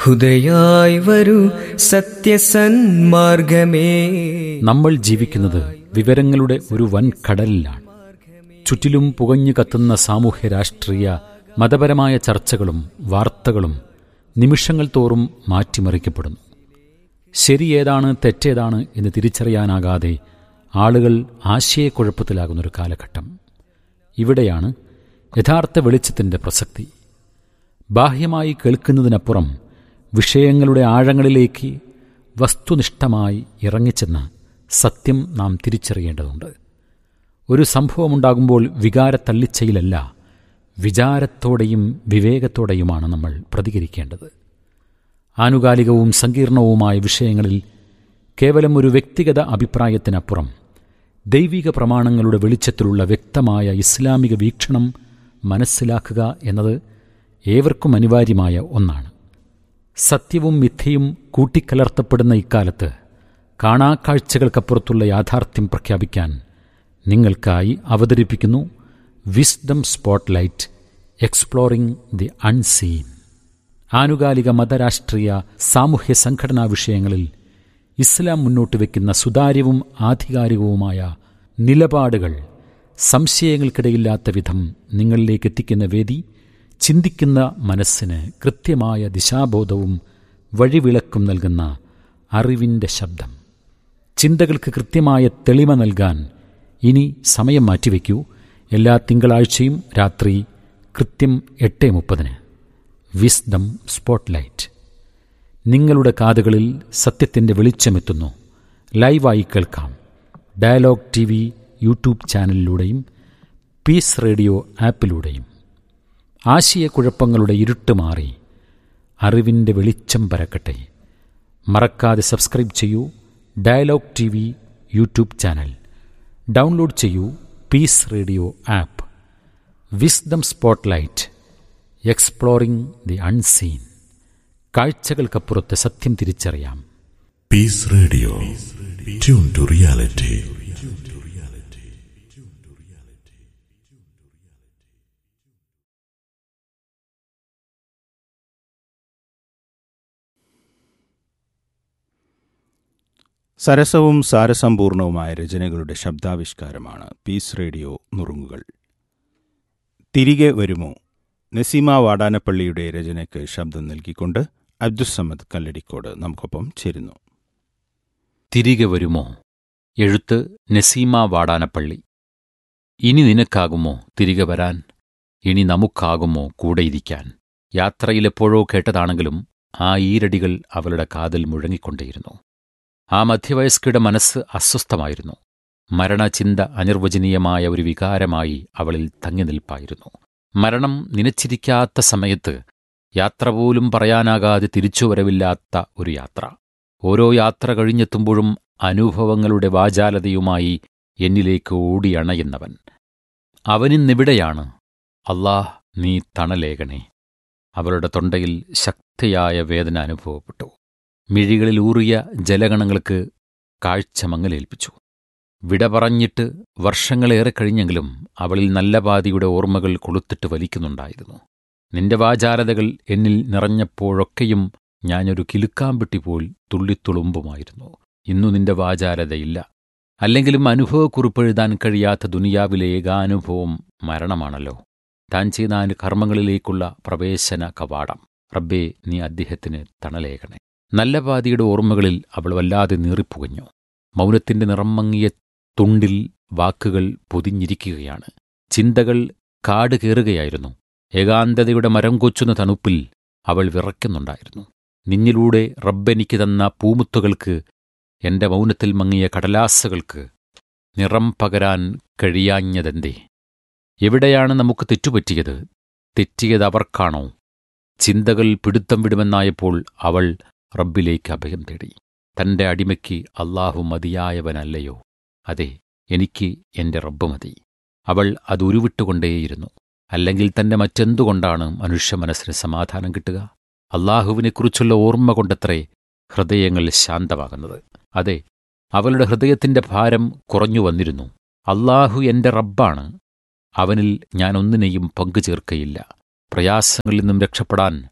ഹുദയായി വരൂ സത്യസന്മാർഗമേ നമ്മൾ ജീവിക്കുന്നത് വിവരങ്ങളുടെ ഒരു വൻ കടലിലാണ് ചുറ്റിലും പുകഞ്ഞു കത്തുന്ന സാമൂഹ്യ രാഷ്ട്രീയ മതപരമായ ചർച്ചകളും വാർത്തകളും നിമിഷങ്ങൾ തോറും മാറ്റിമറിക്കപ്പെടുന്നു ശരിയേതാണ് തെറ്റേതാണ് എന്ന് തിരിച്ചറിയാനാകാതെ ആളുകൾ ആശയക്കുഴപ്പത്തിലാകുന്നൊരു കാലഘട്ടം ഇവിടെയാണ് യഥാർത്ഥ വെളിച്ചത്തിൻ്റെ പ്രസക്തി ബാഹ്യമായി കേൾക്കുന്നതിനപ്പുറം വിഷയങ്ങളുടെ ആഴങ്ങളിലേക്ക് വസ്തുനിഷ്ഠമായി ഇറങ്ങിച്ചെന്ന് സത്യം നാം തിരിച്ചറിയേണ്ടതുണ്ട് ഒരു സംഭവമുണ്ടാകുമ്പോൾ വികാരത്തള്ളിച്ചയിലല്ല വിചാരത്തോടെയും വിവേകത്തോടെയുമാണ് നമ്മൾ പ്രതികരിക്കേണ്ടത് ആനുകാലികവും സങ്കീർണവുമായ വിഷയങ്ങളിൽ കേവലം ഒരു വ്യക്തിഗത അഭിപ്രായത്തിനപ്പുറം ദൈവിക പ്രമാണങ്ങളുടെ വെളിച്ചത്തിലുള്ള വ്യക്തമായ ഇസ്ലാമിക വീക്ഷണം മനസ്സിലാക്കുക എന്നത് ഏവർക്കും അനിവാര്യമായ ഒന്നാണ് സത്യവും മിഥ്യയും കൂട്ടിക്കലർത്തപ്പെടുന്ന ഇക്കാലത്ത് കാണാക്കാഴ്ചകൾക്കപ്പുറത്തുള്ള യാഥാർത്ഥ്യം പ്രഖ്യാപിക്കാൻ നിങ്ങൾക്കായി അവതരിപ്പിക്കുന്നു wisdom spotlight exploring the unseen ആനുകാലിക മതരാഷ്ട്രീയ സാമൂഹ്യ സംഘടനാ വിഷയങ്ങളിൽ ഇസ്ലാം മുന്നോട്ട് വയ്ക്കുന്ന സുതാര്യവും ആധികാരികവുമായ നിലപാടുകൾ സംശയങ്ങൾക്കിടയില്ലാത്ത വിധം നിങ്ങളിലേക്ക് എത്തിക്കുന്ന വേദി ചിന്തിക്കുന്ന മനസ്സിന് കൃത്യമായ ദിശാബോധവും വഴിവിളക്കും നൽകുന്ന അറിവിൻ്റെ ശബ്ദം ചിന്തകൾക്ക് കൃത്യമായ തെളിമ നൽകാൻ ഇനി സമയം മാറ്റിവെക്കൂ എല്ലാ തിങ്കളാഴ്ചയും രാത്രി കൃത്യം എട്ട് മുപ്പതിന് വിസ്ഡം സ്പോട്ട്ലൈറ്റ് നിങ്ങളുടെ കാതുകളിൽ സത്യത്തിൻ്റെ വെളിച്ചമെത്തുന്നു ലൈവായി കേൾക്കാം ഡയലോഗ് ടി വി യൂട്യൂബ് ചാനലിലൂടെയും പീസ് റേഡിയോ ആപ്പിലൂടെയും ആശയക്കുഴപ്പങ്ങളുടെ ഇരുട്ട് മാറി അറിവിൻ്റെ വെളിച്ചം പരക്കട്ടെ മറക്കാതെ സബ്സ്ക്രൈബ് ചെയ്യൂ dialogue T V YouTube channel download ചെയ്യൂ peace radio app wisdom spotlight exploring the unseen കാഴ്ചകൾക്കപ്പുറത്ത് സത്യം തിരിച്ചറിയാം Peace Radio. Tune to reality. സരസവും സാരസമ്പൂർണവുമായ രചനകളുടെ ശബ്ദാവിഷ്കാരമാണ് പീസ് റേഡിയോ നുറുങ്ങുകൾ തിരികെ വരുമോ നസീമ വാടാനപ്പള്ളിയുടെ രചനയ്ക്ക് ശബ്ദം നൽകിക്കൊണ്ട് അബ്ദുസമ്മദ് കല്ലടിക്കോട് നമുക്കൊപ്പം ചേരുന്നു തിരികെ വരുമോ എഴുത്ത് നസീമ വാടാനപ്പള്ളി ഇനി നിനക്കാകുമോ തിരികെ വരാൻ ഇനി നമുക്കാകുമോ കൂടെയിരിക്കാൻ യാത്രയിലെപ്പോഴോ കേട്ടതാണെങ്കിലും ആ ഈരടികൾ അവളുടെ കാതിൽ മുഴങ്ങിക്കൊണ്ടേയിരുന്നു ആ മധ്യവയസ്കയുടെ മനസ്സ് അസ്വസ്ഥമായിരുന്നു മരണചിന്ത അനിർവചനീയമായ ഒരു വികാരമായി അവളിൽ തങ്ങി നിൽപ്പായിരുന്നു മരണം നനച്ചിരിക്കാത്ത സമയത്ത് യാത്ര പോലും പറയാനാകാതെ തിരിച്ചുവരവില്ലാത്ത ഒരു യാത്ര ഓരോ യാത്ര കഴിഞ്ഞെത്തുമ്പോഴും അനുഭവങ്ങളുടെ വാചാലതയുമായി എന്നിലേക്ക് ഓടിയണയുന്നവൻ അവനിന്നിവിടെയാണ് അല്ലാഹ് നീ തണലേകണേ അവളുടെ തൊണ്ടയിൽ ശക്തിയായ വേദന അനുഭവപ്പെട്ടു മിഴികളിൽ ഊറിയ ജലഗണങ്ങൾക്ക് കാഴ്ച മങ്ങലേൽപ്പിച്ചു വിട പറഞ്ഞിട്ട് വർഷങ്ങളേറെ കഴിഞ്ഞെങ്കിലും അവളിൽ നല്ല പാതിയുടെ ഓർമ്മകൾ കൊളുത്തിട്ട് വലിക്കുന്നുണ്ടായിരുന്നു നിന്റെ വാചാലതകൾ എന്നിൽ നിറഞ്ഞപ്പോഴൊക്കെയും ഞാനൊരു കിലുക്കാമ്പിട്ടി പോൽ തുള്ളിത്തുളുമ്പുമായിരുന്നു ഇന്നു നിന്റെ വാചാലതയില്ല അല്ലെങ്കിലും അനുഭവക്കുറിപ്പെഴുതാൻ കഴിയാത്ത ദുനിയാവിലെ ഏകാനുഭവം മരണമാണല്ലോ താൻ ചെയ്ത അനു കർമ്മങ്ങളിലേക്കുള്ള പ്രവേശന കവാടം റബ്ബേ നീ അദ്ദേഹത്തിന് തണലേകണേ നല്ല പാതിയുടെ ഓർമ്മകളിൽ അവൾ വല്ലാതെ നീറിപ്പുകഞ്ഞു മൗനത്തിന്റെ നിറം മങ്ങിയ തുണ്ടിൽ വാക്കുകൾ പൊതിഞ്ഞിരിക്കുകയാണ് ചിന്തകൾ കാട് കയറുകയായിരുന്നു ഏകാന്തതയുടെ മരം കൊച്ചുന്ന തണുപ്പിൽ അവൾ വിറയ്ക്കുന്നുണ്ടായിരുന്നു നിന്നിലൂടെ റബ്ബെനിക്ക് തന്ന പൂമുത്തുകൾക്ക് എന്റെ മൗനത്തിൽ മങ്ങിയ കടലാസകൾക്ക് നിറം പകരാൻ കഴിയാഞ്ഞതെന്തേ എവിടെയാണ് നമുക്ക് തെറ്റുപറ്റിയത് തെറ്റിയത് അവർക്കാണോ ചിന്തകൾ പിടുത്തം വിടുമെന്നായപ്പോൾ അവൾ റബ്ബിലേക്ക് അഭയം തേടി തന്റെ അടിമയ്ക്ക് അള്ളാഹു മതിയായവനല്ലയോ അതെ എനിക്ക് എന്റെ റബ്ബ് മതി അവൾ അത് ഉരുവിട്ടുകൊണ്ടേയിരുന്നു അല്ലെങ്കിൽ തന്നെ മറ്റെന്തുകൊണ്ടാണ് മനുഷ്യ മനസ്സിന് സമാധാനം കിട്ടുക അള്ളാഹുവിനെക്കുറിച്ചുള്ള ഓർമ്മ കൊണ്ടത്രേ ഹൃദയങ്ങൾ ശാന്തമാകുന്നത് അതെ അവളുടെ ഹൃദയത്തിന്റെ ഭാരം കുറഞ്ഞു വന്നിരുന്നു അള്ളാഹു എന്റെ റബ്ബാണ് അവനിൽ ഞാൻ ഒന്നിനെയും പങ്കുചേർക്കയില്ല പ്രയാസങ്ങളിൽ നിന്നും രക്ഷപ്പെടാൻ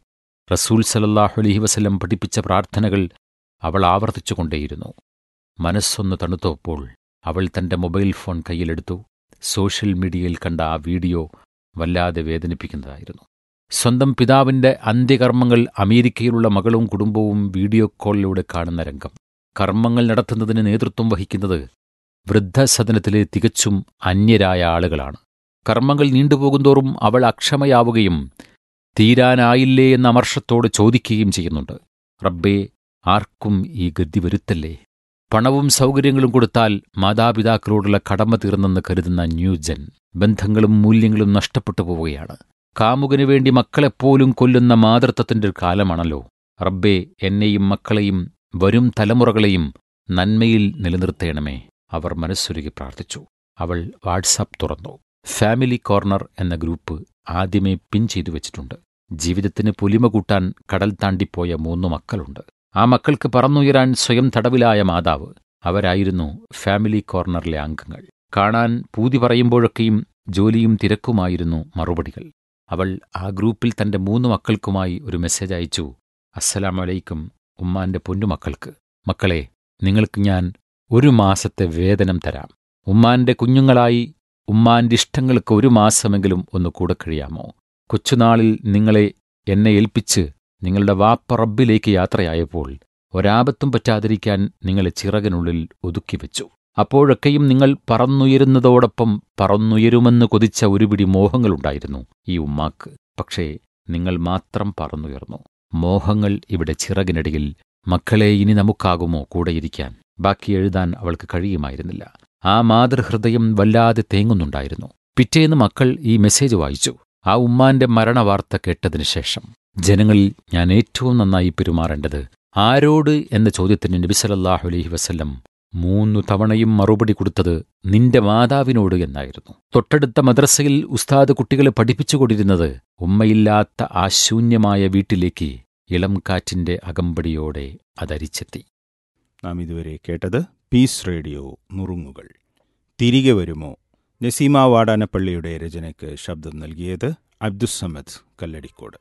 റസൂൽ സലല്ലാഹു അലൈഹി വസല്ലം പഠിപ്പിച്ച പ്രാർത്ഥനകൾ അവൾ ആവർത്തിച്ചുകൊണ്ടേയിരുന്നു മനസ്സൊന്ന് തണുത്തപ്പോൾ അവൾ തന്റെ മൊബൈൽ ഫോൺ കയ്യിലെടുത്തു സോഷ്യൽ മീഡിയയിൽ കണ്ട ആ വീഡിയോ വല്ലാതെ വേദനിപ്പിക്കുന്നതായിരുന്നു സ്വന്തം പിതാവിന്റെ അന്ത്യകർമ്മങ്ങൾ അമേരിക്കയിലുള്ള മകളും കുടുംബവും വീഡിയോ കോളിലൂടെ കാണുന്ന രംഗം കർമ്മങ്ങൾ നടത്തുന്നതിന് നേതൃത്വം വഹിക്കുന്നത് വൃദ്ധസദനത്തിലെ തികച്ചും അന്യരായ ആളുകളാണ് കർമ്മങ്ങൾ നീണ്ടുപോകുന്തോറും അവൾ അക്ഷമയാവുകയും തീരാനായില്ലേ എന്ന അമർഷത്തോട് ചോദിക്കുകയും ചെയ്യുന്നുണ്ട് റബ്ബേ ആർക്കും ഈ ഗതി വരുത്തല്ലേ പണവും സൗകര്യങ്ങളും കൊടുത്താൽ മാതാപിതാക്കളോടുള്ള കടമ തീർന്നെന്ന് കരുതുന്ന ന്യൂജൻ ബന്ധങ്ങളും മൂല്യങ്ങളും നഷ്ടപ്പെട്ടു പോവുകയാണ് കാമുകനു വേണ്ടി മക്കളെപ്പോലും കൊല്ലുന്ന മാതൃത്വത്തിന്റെ ഒരു കാലമാണല്ലോ റബ്ബേ എന്നെയും മക്കളെയും വരും തലമുറകളെയും നന്മയിൽ നിലനിർത്തേണമേ അവർ മനസ്സുരുകി പ്രാർത്ഥിച്ചു അവൾ വാട്സാപ്പ് തുറന്നു ഫാമിലി കോർണർ എന്ന ഗ്രൂപ്പ് ആദ്യമേ പിൻ ചെയ്തു വെച്ചിട്ടുണ്ട് ജീവിതത്തിന് പൊലിമ കൂട്ടാൻ കടൽ താണ്ടിപ്പോയ മൂന്നു മക്കളുണ്ട് ആ മക്കൾക്ക് പറന്നുയരാൻ സ്വയം തടവിലായ മാതാവ് അവരായിരുന്നു ഫാമിലി കോർണറിലെ അംഗങ്ങൾ കാണാൻ പൂതി പറയുമ്പോഴൊക്കെയും ജോലിയും തിരക്കുമായിരുന്നു മറുപടികൾ അവൾ ആ ഗ്രൂപ്പിൽ തന്റെ മൂന്ന് മക്കൾക്കുമായി ഒരു മെസ്സേജ് അയച്ചു അസ്സലാമലൈക്കും ഉമ്മാന്റെ പൊന്നുമക്കൾക്ക് മക്കളെ നിങ്ങൾക്ക് ഞാൻ ഒരു മാസത്തെ വേതനം തരാം ഉമ്മാന്റെ കുഞ്ഞുങ്ങളായി ഉമ്മാന്റെ ഇഷ്ടങ്ങൾക്ക് ഒരു മാസമെങ്കിലും ഒന്ന് കൂടെ കഴിയാമോ കൊച്ചുനാളിൽ നിങ്ങളെ എന്നെ ഏൽപ്പിച്ച് നിങ്ങളുടെ വാപ്പ റബ്ബിലേക്ക് യാത്രയായപ്പോൾ ഒരാപത്തും പറ്റാതിരിക്കാൻ നിങ്ങളെ ചിറകിനുള്ളിൽ ഒതുക്കിവെച്ചു അപ്പോഴൊക്കെയും നിങ്ങൾ പറന്നുയരുന്നതോടൊപ്പം പറന്നുയരുമെന്ന് കൊതിച്ച ഒരു പിടി മോഹങ്ങളുണ്ടായിരുന്നു ഈ ഉമ്മാക്ക് പക്ഷേ നിങ്ങൾ മാത്രം പറന്നുയർന്നു മോഹങ്ങൾ ഇവിടെ ചിറകിനടിയിൽ മക്കളെ ഇനി നമുക്കാകുമോ കൂടെയിരിക്കാൻ ബാക്കി എഴുതാൻ അവൾക്ക് കഴിയുമായിരുന്നില്ല ആ മാതൃഹൃദയം വല്ലാതെ തേങ്ങുന്നുണ്ടായിരുന്നു പിറ്റേന്ന് മക്കൾ ഈ മെസ്സേജ് വായിച്ചു ആ ഉമ്മാന്റെ മരണവാർത്ത കേട്ടതിനു ശേഷം ജനങ്ങളിൽ ഞാൻ ഏറ്റവും നന്നായി പെരുമാറേണ്ടത് ആരോട് എന്ന ചോദ്യത്തിന് നബിസലല്ലാഹു അലൈഹി വസല്ലം മൂന്നു തവണയും മറുപടി കൊടുത്തത് നിന്റെ മാതാവിനോട് എന്നായിരുന്നു തൊട്ടടുത്ത മദ്രസയിൽ ഉസ്താദ് കുട്ടികളെ പഠിപ്പിച്ചുകൊണ്ടിരുന്നത് ഉമ്മയില്ലാത്ത ആ ശൂന്യമായ വീട്ടിലേക്ക് ഇളം കാറ്റിന്റെ അകമ്പടിയോടെ അതരിച്ചെത്തി നാം ഇതുവരെ കേട്ടത് പീസ് റേഡിയോ നുറുങ്ങുകൾ തിരികെ വരുമോ നസീമ വാടാനപ്പള്ളിയുടെ രചനയ്ക്ക് ശബ്ദം നൽകിയത് അബ്ദുസമദ് കല്ലടിക്കോട്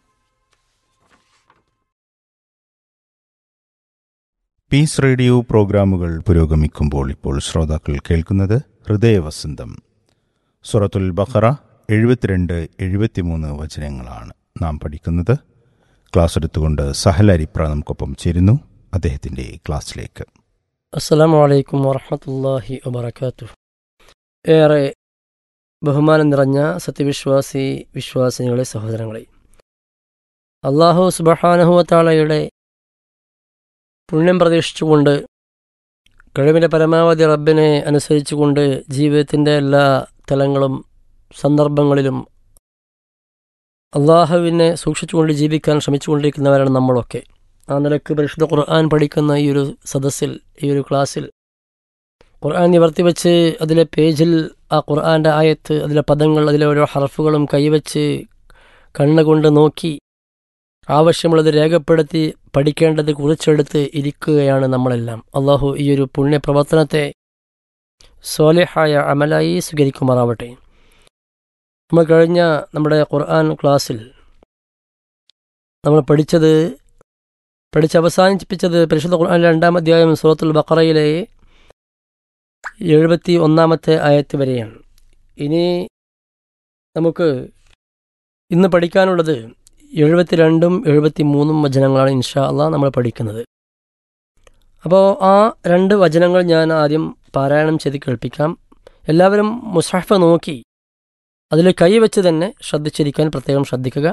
പീസ് റേഡിയോ പ്രോഗ്രാമുകൾ പുരോഗമിക്കുമ്പോൾ ഇപ്പോൾ ശ്രോതാക്കൾ കേൾക്കുന്നത് ഹൃദയവസന്തം സുറത്തുൽ ബഖറ എഴുപത്തിരണ്ട് എഴുപത്തിമൂന്ന് വചനങ്ങളാണ് നാം പഠിക്കുന്നത് ക്ലാസ് എടുത്തുകൊണ്ട് സഹൽ അരിപ്ര നമുക്കൊപ്പം ചേരുന്നു അദ്ദേഹത്തിൻ്റെ ക്ലാസ്സിലേക്ക് അസ്സലാമു അലൈക്കും വറഹമത്തല്ലാഹി വബർക്കാത്തു ഏറെ ബഹുമാനം നിറഞ്ഞ സത്യവിശ്വാസി വിശ്വാസിനികളെ സഹോദരങ്ങളെ അള്ളാഹു സുബഹാനഹുവത്താളയുടെ പുണ്യം പ്രതീക്ഷിച്ചുകൊണ്ട് കഴിവിൻ്റെ പരമാവധി റബ്ബിനെ അനുസരിച്ചുകൊണ്ട് ജീവിതത്തിൻ്റെ എല്ലാ തലങ്ങളും സന്ദർഭങ്ങളിലും അള്ളാഹുവിനെ സൂക്ഷിച്ചുകൊണ്ട് ജീവിക്കാൻ ശ്രമിച്ചുകൊണ്ടിരിക്കുന്നവരാണ് നമ്മളൊക്കെ ആ നിലക്ക് പരിശുദ്ധ ഖുർആൻ പഠിക്കുന്ന ഈ ഒരു സദസ്സിൽ ഈ ഒരു ക്ലാസ്സിൽ ഖുർആൻ നിവർത്തി വെച്ച് അതിലെ പേജിൽ ആ ഖുർആൻ്റെ ആയത്ത് അതിലെ പദങ്ങൾ അതിലെ ഓരോ ഹർഫുകളും കൈവച്ച് കണ്ണുകൊണ്ട് നോക്കി ആവശ്യമുള്ളത് രേഖപ്പെടുത്തി പഠിക്കേണ്ടത് കുറിച്ചെടുത്ത് ഇരിക്കുകയാണ് നമ്മളെല്ലാം അള്ളാഹു ഈ ഒരു പുണ്യപ്രവർത്തനത്തെ സ്വാലിഹായ അമലായി സ്വീകരിക്കുമാറാവട്ടെ നമ്മൾ കഴിഞ്ഞ നമ്മുടെ ഖുർആൻ ക്ലാസ്സിൽ നമ്മൾ പഠിച്ചത് പഠിച്ച് അവസാനിപ്പിച്ചത് പരിശുദ്ധ ഖുർആൻ രണ്ടാം അധ്യായം സൂറത്തുൽ ബക്കറയിലെ എഴുപത്തി ഒന്നാമത്തെ ആയത്ത് വരെയാണ് ഇനി നമുക്ക് ഇന്ന് പഠിക്കാനുള്ളത് എഴുപത്തിരണ്ടും എഴുപത്തി മൂന്നും വചനങ്ങളാണ് ഇൻഷാ അള്ളാഹ് നമ്മൾ പഠിക്കുന്നത് അപ്പോൾ ആ രണ്ട് വചനങ്ങൾ ഞാൻ ആദ്യം പാരായണം ചെയ്ത് കേൾപ്പിക്കാം എല്ലാവരും മുസാഫ് നോക്കി അതിൽ കൈവച്ച് തന്നെ ശ്രദ്ധിച്ചിരിക്കാൻ പ്രത്യേകം ശ്രദ്ധിക്കുക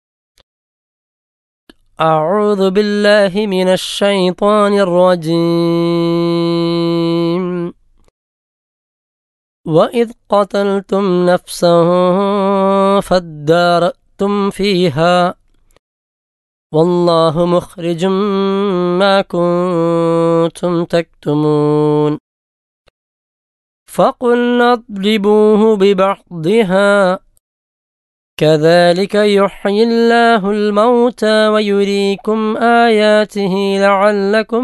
أعوذ بالله من الشيطان الرجيم وإذ قتلتم نفسا فادارأتم فيها والله مخرج ما كنتم تكتمون فقلنا اضربوه ببعضها كذلك يحيي الله الموتى ويريكم آياته لعلكم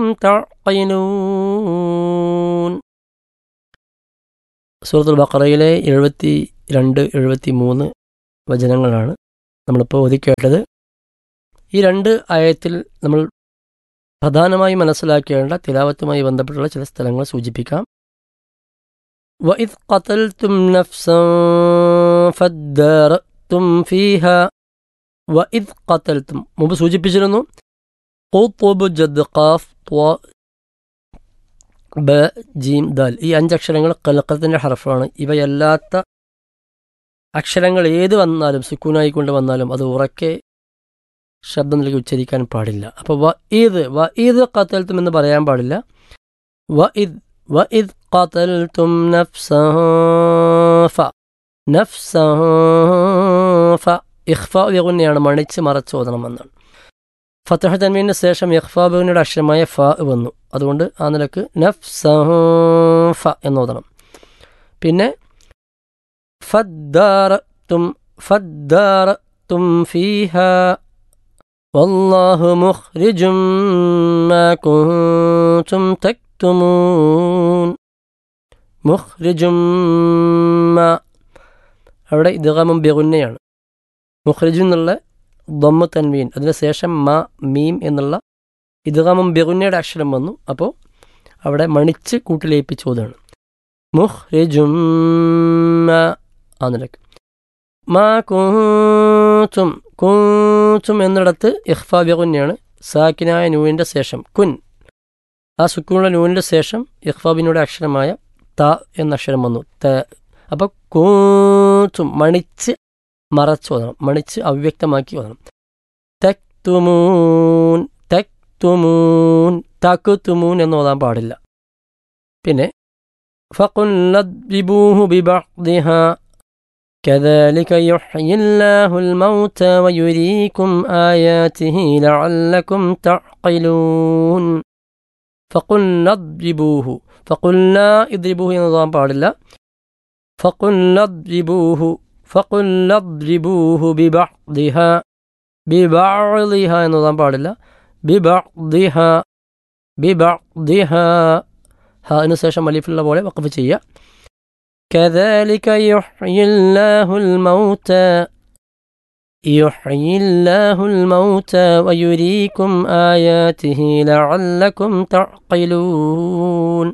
تعقلون സൂറത്തുൽ ബക്കറയിലെ എഴുപത്തി രണ്ട് എഴുപത്തി മൂന്ന് വചനങ്ങളാണ് നമ്മളിപ്പോൾ ഒതുക്കേട്ടത് ഈ രണ്ട് ആയത്തിൽ നമ്മൾ പ്രധാനമായി മനസ്സിലാക്കേണ്ട തിലാവത്തുമായി ബന്ധപ്പെട്ടുള്ള ചില സ്ഥലങ്ങൾ സൂചിപ്പിക്കാം وإذ قتلتم نفسا فادارأتم فيها وإذ قتلتم മുമ്പ് സൂചിപ്പിച്ചിരുന്നു ഖുത്ബ് ജദ് ഖാഫ് ത്വ ബ ജീം ദാൽ ഈ അഞ്ചക്ഷരങ്ങൾ കലക്കത്തിൻ്റെ ഹർഫാണ് ഇവയല്ലാത്ത അക്ഷരങ്ങൾ ഏത് വന്നാലും സുക്കൂനായിക്കൊണ്ട് വന്നാലും അത് ഉറക്കെ ശബ്ദം നൽകി ഉച്ചരിക്കാൻ പാടില്ല അപ്പോൾ വ ഈദ് വ ഈദ് കത്തൽത്തും എന്ന് പറയാൻ പാടില്ല വ ഇദ് വ ഇദ് കത്തൽത്തും നഫ്സ ഫ നഫ്സ ഫ ഇഖ്ഫ യഗുന്നെയാണ് മണിച്ച് മറച്ചോദണമെന്നാണ് ഫത്തഹ തൻവീന് ശേഷം ഇഖ്ഫാബിയുടെ അക്ഷരമായ ഫ വന്നു അതുകൊണ്ട് ആ നിലക്ക് നഫ്സ ഫ എന്നോദണം പിന്നെ ഫദ്ദാറത്തും ഫദ്ദാറത്തും ഫീഹ والله مخرج ما كنتم تكتمون مخرج ما അവിടെ ഇദ്ഗാമും ബെഗുന്നയാണ് മുഖ്രിജ് എന്നുള്ള ദമ്മ തൻവീൻ അതിന് ശേഷം മ മീം എന്നുള്ള ഇദ്ഗാമും ബെഗുന്നയുടെ അക്ഷരം വന്നു അപ്പോൾ അവിടെ മണിച്ച് കൂട്ടിലേപ്പിച്ച് ഓതാണ് മുഖ്രിജും മാ ആ നിലക്ക് മാ കൂച്ചും കൂച്ചും എന്നിടത്ത് ഇഖ്ഫാ ബിഗുന്നെയാണ് സാക്കിനായ നൂനിൻ്റെ ശേഷം കുൻ ആ സുക്കൂണുള്ള നൂനിൻ്റെ ശേഷം ഇഖ്ഫാബിനോട് അക്ഷരമായ ത എന്ന അക്ഷരം വന്നു ത അപ്പോൾ കൂച്ചും മണിച്ച് മറച്ച് ഓതണം മണിച്ച് അവ്യക്തമാക്കി ഓതണം തെക്തുമൂൻ തെക്തുമൂൻ തക്കുത്തുമൂൻ എന്ന് ഓതാൻ പാടില്ല പിന്നെ فقل ببعضها كذلك يحيي الله الموتى ويريكم آياته لعلكم تعقلون فقلنا اضربوه فقلنا اضربوه نظام പാടില്ല فقلنا اضربوه فقلنا اضربوه ببعضها ببعضها എന്നതാൻ പാടില്ല ببعضها ببعضها ഹാന് ശേഷം അലിഫുള്ള പോലെ വഖഫ് ചെയ്യുക كذلك يحيي الله الموتى يحيي الله الموتى ويريكم آياته لعلكم تعقلون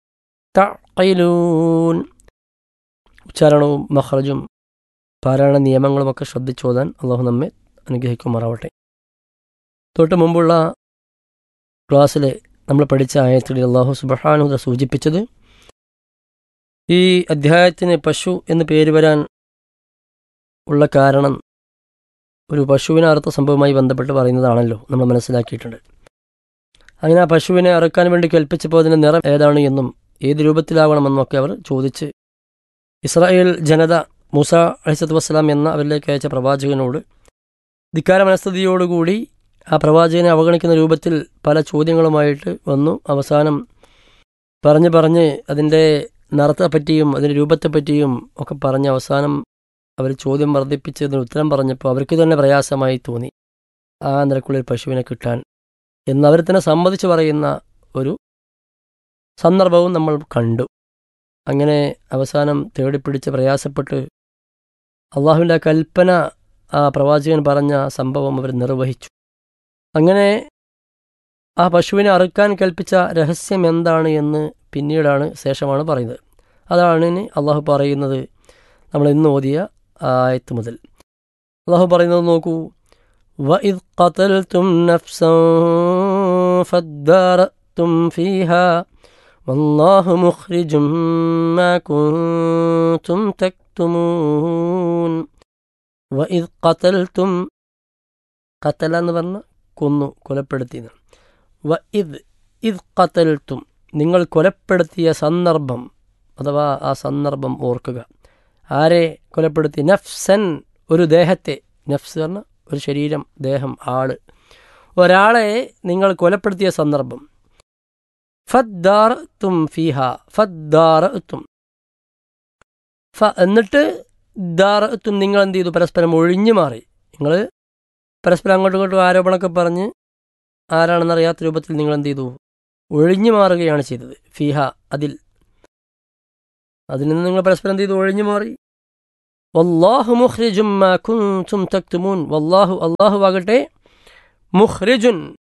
تعقلون ഉച്ചാരണവും മഹ്റജും പാരായണ നിയമങ്ങളുമൊക്കെ ശ്രദ്ധിച്ചോതാൻ അള്ളാഹു നമ്മെ അനുഗ്രഹിക്കുമാറാവട്ടെ തൊട്ട് മുമ്പുള്ള ക്ലാസ്സിൽ നമ്മൾ പഠിച്ച ആയത്തിൽ അള്ളാഹു സുബഹാനുദ സൂചിപ്പിച്ചത് ഈ അധ്യായത്തിന് പശു എന്ന് പേര് വരാൻ ഉള്ള കാരണം ഒരു പശുവിനെ അറുത്ത സംഭവവുമായി ബന്ധപ്പെട്ട് പറയുന്നതാണല്ലോ നമ്മൾ മനസ്സിലാക്കിയിട്ടുണ്ട് അങ്ങനെ ആ പശുവിനെ അറുക്കാൻ വേണ്ടി കൽപ്പിച്ചപ്പോൾ അതിൻ്റെ നിറം ഏതാണ് എന്നും ഏത് രൂപത്തിലാവണമെന്നും ഒക്കെ അവർ ചോദിച്ച് ഇസ്രായേൽ ജനത മൂസ അലിസത്ത് വസ്സലാം എന്ന അവരിലേക്ക് അയച്ച പ്രവാചകനോട് ധിക്കാര മനസ്ഥിതിയോടുകൂടി ആ പ്രവാചകനെ അവഗണിക്കുന്ന രൂപത്തിൽ പല ചോദ്യങ്ങളുമായിട്ട് വന്നു അവസാനം പറഞ്ഞ് പറഞ്ഞ് അതിൻ്റെ നിറത്തെപ്പറ്റിയും അതിൻ്റെ രൂപത്തെപ്പറ്റിയും ഒക്കെ പറഞ്ഞ് അവസാനം അവർ ചോദ്യം വർദ്ധിപ്പിച്ച് അതിന് ഉത്തരം പറഞ്ഞപ്പോൾ അവർക്ക് തന്നെ പ്രയാസമായി തോന്നി ആ നിരക്കുള്ളിൽ പശുവിനെ കിട്ടാൻ എന്നവർ തന്നെ സമ്മതിച്ച് പറയുന്ന ഒരു സന്ദർഭവും നമ്മൾ കണ്ടു അങ്ങനെ അവസാനം തേടിപ്പിടിച്ച് പ്രയാസപ്പെട്ട് അള്ളാഹുവിൻ്റെ കൽപ്പന ആ പ്രവാചകൻ പറഞ്ഞ സംഭവം അവർ നിർവഹിച്ചു അങ്ങനെ ആ പശുവിനെ അറുക്കാൻ കൽപ്പിച്ച രഹസ്യം എന്താണ് എന്ന് പിന്നീടാണ് ശേഷമാണ് പറയുന്നത് അതാണ് ഇനി അള്ളാഹു പറയുന്നത് നമ്മൾ ഇന്ന് ഓതിയ ആയത്ത് മുതൽ അള്ളാഹു പറയുന്നത് നോക്കൂ وإذ قتلتم نفسا فادارأتم فيها والله مخرج ما كنتم تكتمون وإذ قتلتم قتل എന്ന് പറഞ്ഞ കൊന്നു കൊലപ്പെടുത്തി വ ഇദ് ഇദ് ഖത്തൽത്തും നിങ്ങൾ കൊലപ്പെടുത്തിയ സന്ദർഭം അഥവാ ആ സന്ദർഭം ഓർക്കുക ആരെ കൊലപ്പെടുത്തി നഫ്സൻ ഒരു ദേഹത്തെ നഫ്സ് പറഞ്ഞ ഒരു ശരീരം ദേഹം ആള് ഒരാളെ നിങ്ങൾ കൊലപ്പെടുത്തിയ സന്ദർഭം ഫദ്ദാർ തും ഫിഹ ഫദ്ദാർ തും ഫ എന്നിട്ട് ദാർ തും നിങ്ങൾ എന്ത് ചെയ്തു പരസ്പരം ഒഴിഞ്ഞു മാറി നിങ്ങൾ പരസ്പരം അങ്ങോട്ടും ഇങ്ങോട്ടും ആരോപണമൊക്കെ പറഞ്ഞ് ആരാണെന്നറിയാത്ത രൂപത്തിൽ നിങ്ങൾ എന്ത് ചെയ്തു ഒഴിഞ്ഞു മാറുകയാണ് ചെയ്തത് ഫിഹ അതിൽ അതിൽ നിന്ന് നിങ്ങൾ പരസ്പരം എന്ത് ചെയ്തു ഒഴിഞ്ഞു മാറി വല്ലാഹു മുഖ്രിജും മാ കുൻതും തക്തുമൂൻ വല്ലാഹു അല്ലാഹു ആകട്ടെ മുഹ്രിജുൻ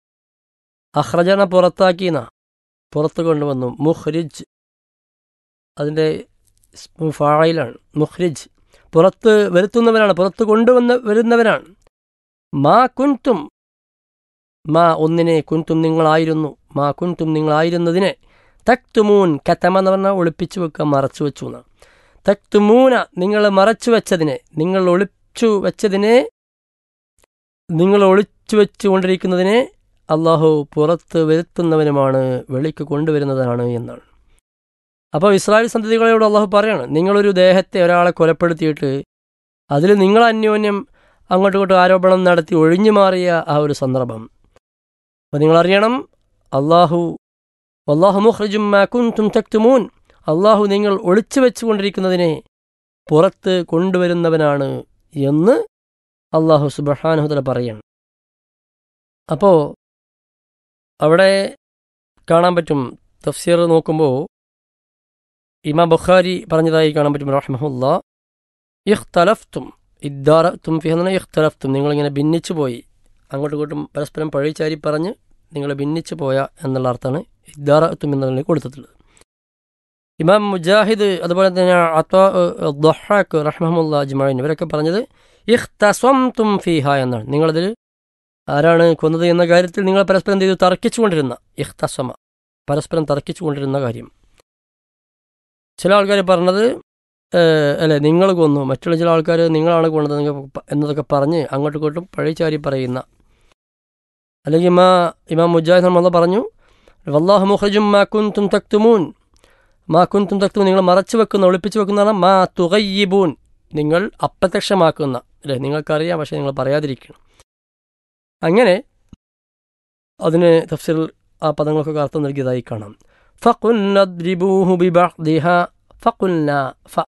അഹ്റജന പുറത്താക്കിന പുറത്ത് കൊണ്ടുവന്നു മുഹ്രിജ് അതിൻ്റെ ഫായിലാണ് മുഹ്രിജ് പുറത്ത് വരുത്തുന്നവനാണ് പുറത്ത് കൊണ്ടുവന്ന് വരുന്നവനാണ് മാ കുൻതും മാ ഒന്നിനെ കുൻതും നിങ്ങളായിരുന്നു മാ കുൻതും നിങ്ങളായിരുന്നതിനെ തക്തുമൂൻ കത്തമ എന്ന് പറഞ്ഞാൽ ഒളിപ്പിച്ചു വെക്കുക മറച്ചു വെച്ചു എന്നാണ് തക്തുമൂന നിങ്ങൾ മറച്ചു വെച്ചതിനെ നിങ്ങൾ ഒളിച്ചു വെച്ചതിനെ നിങ്ങൾ ഒളിച്ചു വെച്ചുകൊണ്ടിരിക്കുന്നതിനെ അള്ളാഹു പുറത്ത് വരുത്തുന്നവനുമാണ് വെളിക്ക് കൊണ്ടുവരുന്നതാണ് എന്നാണ് അപ്പോൾ ഇസ്രായേൽ സന്തതികളോട് അള്ളാഹു പറയാണ് നിങ്ങളൊരു ദേഹത്തെ ഒരാളെ കൊലപ്പെടുത്തിയിട്ട് അതിൽ നിങ്ങൾ അന്യോന്യം അങ്ങോട്ടും ഇങ്ങോട്ടും ആരോപണം നടത്തി ഒഴിഞ്ഞു മാറിയ ആ ഒരു സന്ദർഭം അപ്പോൾ നിങ്ങളറിയണം അള്ളാഹു അള്ളാഹു മുഹ്റജും മാക്കുൻതും തക്തുമൂൻ അള്ളാഹു നിങ്ങൾ ഒളിച്ചു വെച്ചുകൊണ്ടിരിക്കുന്നതിനെ പുറത്ത് കൊണ്ടുവരുന്നവനാണ് എന്ന് അള്ളാഹു സുബഹാനുഹുദല പറയാണ് അപ്പോൾ അവിടെ കാണാൻ പറ്റും തഫ്സീർ നോക്കുമ്പോൾ ഇമാം ബുഖാരി പറഞ്ഞതായി കാണാൻ പറ്റും റഹ്മഹുല്ല ഇഖ്തലഫ്തും ഇദ്ദാറത്തും ഫിഹെന്ന ഇഖ്തലഫ്തും നിങ്ങളിങ്ങനെ ഭിന്നിച്ചു പോയി അങ്ങോട്ടും ഇങ്ങോട്ടും പരസ്പരം പഴിച്ചാരി പറഞ്ഞ് നിങ്ങൾ ഭിന്നിച്ചു പോയ എന്നുള്ള അർത്ഥമാണ് ഇദ്ദാറത്തും എന്നതിലേക്ക് കൊടുത്തിട്ടുള്ളത് ഇമാം മുജാഹിദ് അതുപോലെ തന്നെ അത്വാ ദൊഹാക്ക് റഹ്മഹമുല്ല അജ്മാൻ ഇവരൊക്കെ പറഞ്ഞത് ഇഖ്തസ്വം തും ഫിഹ എന്നാണ് നിങ്ങളതിൽ ആരാണ് കൊന്നത് എന്ന കാര്യത്തിൽ നിങ്ങൾ പരസ്പരം എന്ത് ചെയ്തു തർക്കിച്ചുകൊണ്ടിരുന്ന ഇഖ്തസ്വമ പരസ്പരം തർക്കിച്ചുകൊണ്ടിരുന്ന കാര്യം ചില ആൾക്കാർ പറഞ്ഞത് അല്ലെ നിങ്ങൾ കൊന്നു മറ്റുള്ള ചില ആൾക്കാർ നിങ്ങളാണ് കൊണ്ടത് എന്നതൊക്കെ പറഞ്ഞ് അങ്ങോട്ടും ഇങ്ങോട്ടും പഴിച്ചാരി പറയുന്ന അല്ലെങ്കിൽ ഇമാ ഇമാം മുജാഹിദ് നമ്മൾ പറഞ്ഞു വല്ലാഹു മുഖജും മാ കുന്തും തക്തുമൂൻ മാ കുന്തും തക്തുമൂൻ നിങ്ങൾ മറച്ചു വെക്കുന്ന ഒളിപ്പിച്ചു വെക്കുന്നതാണ് മാ തുകയ്യിബൂൻ നിങ്ങൾ അപ്രത്യക്ഷമാക്കുന്ന അല്ലേ നിങ്ങൾക്കറിയാം പക്ഷേ നിങ്ങൾ പറയാതിരിക്കണം അങ്ങനെ അതിന് തഫ്സീറിൽ ആ പദങ്ങൾക്കൊക്കെ അർത്ഥം നൽകിയതായി കാണാം ഫഖുന്നദ്രിബൂഹു ബിബഅദിഹ ഫഖുൽന ഫ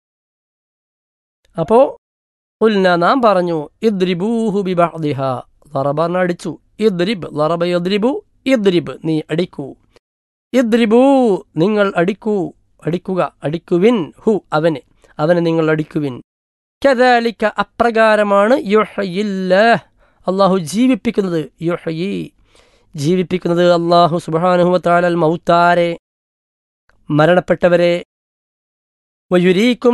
അപ്പോൾ ഉൽന നാം പറഞ്ഞു ഇദ്രിബൂഹു ബിബഅദിഹ ലറബ അടിച്ചു ഇദ്രിബ് ലറബ യദ്രിബു ഇദ്രിബ് നീ അടിക്കൂ ഇദ്രിബൂ നിങ്ങൾ അടിക്കൂ അടിക്കുക അടിക്കുവിൻ ഹു അവനെ അവനെ നിങ്ങൾ അടിക്കുവിൻ കദാലിക്ക അപ്രകാരമാണ് യുഹയില്ലാഹ് അള്ളാഹു ജീവിപ്പിക്കുന്നത് യുഹയി ജീവിപ്പിക്കുന്നത് അള്ളാഹു സുബാനുഹുവത്താലൽ മൗത്താരെ മരണപ്പെട്ടവരെ വയുരീക്കും